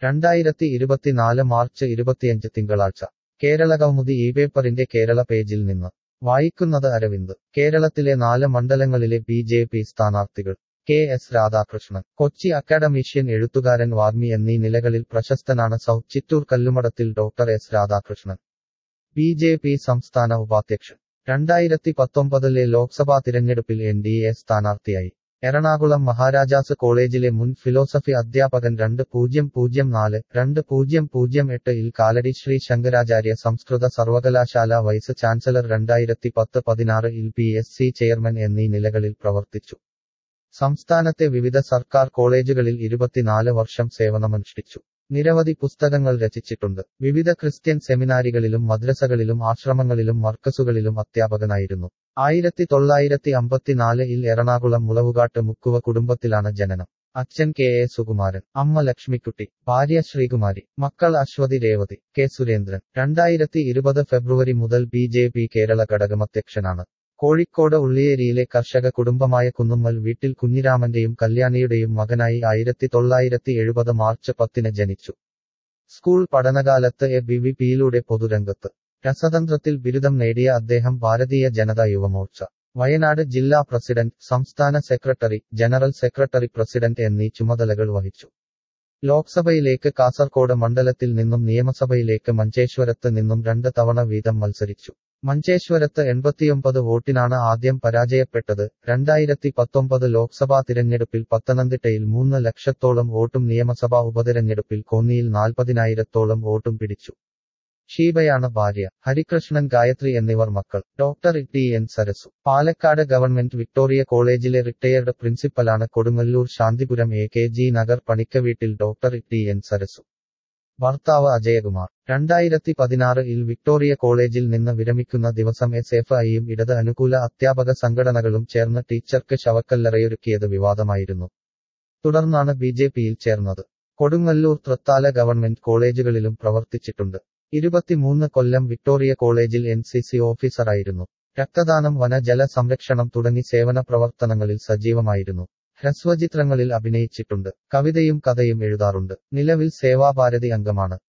രണ്ടായിരത്തി ഇരുപത്തിനാല് മാർച്ച് ഇരുപത്തിയഞ്ച് തിങ്കളാഴ്ച കേരളകൗമുദി ഈ പേപ്പറിന്റെ കേരള പേജിൽ നിന്ന് വായിക്കുന്നത് അരവിന്ദ് കേരളത്തിലെ നാല് മണ്ഡലങ്ങളിലെ ബി ജെ പി സ്ഥാനാർത്ഥികൾ K S Radhakrishnan Kochi academician എഴുത്തുകാരൻ വാഗ്മി എന്നീ നിലകളിൽ പ്രശസ്തനാണ് south Chittur Kallumadathil doctor S Radhakrishnan B J P സംസ്ഥാന ഉപാധ്യക്ഷൻ രണ്ടായിരത്തി പത്തൊമ്പതിലെ ലോക്സഭാ തിരഞ്ഞെടുപ്പിൽ എൻ ഡി എ സ്ഥാനാർത്ഥിയായി എറണാകുളം മഹാരാജാസ് കോളേജിലെ മുൻ ഫിലോസഫി അധ്യാപകൻ രണ്ട് പൂജ്യം പൂജ്യം നാല് രണ്ട് പൂജ്യം പൂജ്യം എട്ട് ഇൽ കാലടി ശ്രീ ശങ്കരാചാര്യ സംസ്കൃത സർവകലാശാല വൈസ് ചാൻസലർ രണ്ടായിരത്തി പത്ത് പതിനാറ് ഇൽ പി എസ് സി ചെയർമാൻ എന്നീ നിലകളിൽ പ്രവർത്തിച്ചു സംസ്ഥാനത്തെ വിവിധ സർക്കാർ കോളേജുകളിൽ ഇരുപത്തിനാല് വർഷം സേവനമനുഷ്ഠിച്ചു നിരവധി പുസ്തകങ്ങൾ രചിച്ചിട്ടുണ്ട് വിവിധ ക്രിസ്ത്യൻ സെമിനാരികളിലും മദ്രസകളിലും ആശ്രമങ്ങളിലും മർക്കസുകളിലും അധ്യാപകനായിരുന്നു ആയിരത്തി തൊള്ളായിരത്തി അമ്പത്തിനാല് ഇൽ എറണാകുളം മുളവുകാട്ട് മുക്കുവ കുടുംബത്തിലാണ് ജനനം അച്ഛൻ കെ എ സുകുമാരൻ അമ്മ ലക്ഷ്മിക്കുട്ടി ഭാര്യ ശ്രീകുമാരി മക്കൾ അശ്വതി രേവതി കെ സുരേന്ദ്രൻ രണ്ടായിരത്തി ഇരുപത് ഫെബ്രുവരി മുതൽ ബി ജെ പി കേരള ഘടകമധ്യക്ഷനാണ് കോഴിക്കോട് ഉള്ളിയേരിയിലെ കർഷക കുടുംബമായ കുന്നുമ്മൽ വീട്ടിൽ കുഞ്ഞിരാമന്റെയും കല്യാണിയുടെയും മകനായി ആയിരത്തി തൊള്ളായിരത്തി എഴുപത് മാർച്ച് പത്തിന് ജനിച്ചു സ്കൂൾ പഠനകാലത്ത് എ ബി വി പിയിലൂടെ പൊതുരംഗത്ത് രസതന്ത്രത്തിൽ ബിരുദം നേടിയ അദ്ദേഹം ഭാരതീയ ജനതാ യുവമോർച്ച വയനാട് ജില്ലാ പ്രസിഡന്റ് സംസ്ഥാന സെക്രട്ടറി ജനറൽ സെക്രട്ടറി പ്രസിഡന്റ് എന്നീ ചുമതലകൾ വഹിച്ചു ലോക്സഭയിലേക്ക് കാസർകോട് മണ്ഡലത്തിൽ നിന്നും നിയമസഭയിലേക്ക് മഞ്ചേശ്വരത്ത് നിന്നും രണ്ട് തവണ വീതം മത്സരിച്ചു മഞ്ചേശ്വരത്ത് എൺപത്തിയൊമ്പത് വോട്ടിനാണ് ആദ്യം പരാജയപ്പെട്ടത് രണ്ടായിരത്തി പത്തൊമ്പത് ലോക്സഭാ തിരഞ്ഞെടുപ്പിൽ പത്തനംതിട്ടയിൽ മൂന്ന് ലക്ഷത്തോളം വോട്ടും നിയമസഭാ ഉപതിരഞ്ഞെടുപ്പിൽ കോന്നിയിൽ നാൽപ്പതിനായിരത്തോളം വോട്ടും പിടിച്ചു ഷീബയാണ് ഭാര്യ ഹരികൃഷ്ണൻ ഗായത്രി എന്നിവർ മക്കൾ doctor T N Sarasu Palakkad government Victoria കോളേജിലെ റിട്ടയർഡ് പ്രിൻസിപ്പലാണ് Kodungallur Santhipuram A K G Nagar Panikkaveettil doctor T N Sarasu ഭർത്താവ് അജയകുമാർ രണ്ടായിരത്തി പതിനാറ് ഇൽ വിക്ടോറിയ കോളേജിൽ നിന്ന് വിരമിക്കുന്ന ദിവസം എസ് എഫ് ഐയും ഇടത് അനുകൂല അധ്യാപക സംഘടനകളും ചേർന്ന് ടീച്ചർക്ക് ശവക്കല്ലറയൊരുക്കിയത് വിവാദമായിരുന്നു തുടർന്നാണ് ബി ജെ പിയിൽ ചേർന്നത് കൊടുങ്ങല്ലൂർ തൃത്താല ഗവൺമെന്റ് കോളേജുകളിലും പ്രവർത്തിച്ചിട്ടുണ്ട് ഇരുപത്തിമൂന്ന് കൊല്ലം വിക്ടോറിയ കോളേജിൽ എൻ സി സി ഓഫീസറായിരുന്നു രക്തദാനം വനജല സംരക്ഷണം തുടങ്ങി സേവന പ്രവർത്തനങ്ങളിൽ സജീവമായിരുന്നു ഹ്രസ്വചിത്രങ്ങളിൽ അഭിനയിച്ചിട്ടുണ്ട് കവിതയും കഥയും എഴുതാറുണ്ട് നിലവിൽ സേവാഭാരതി അംഗമാണ്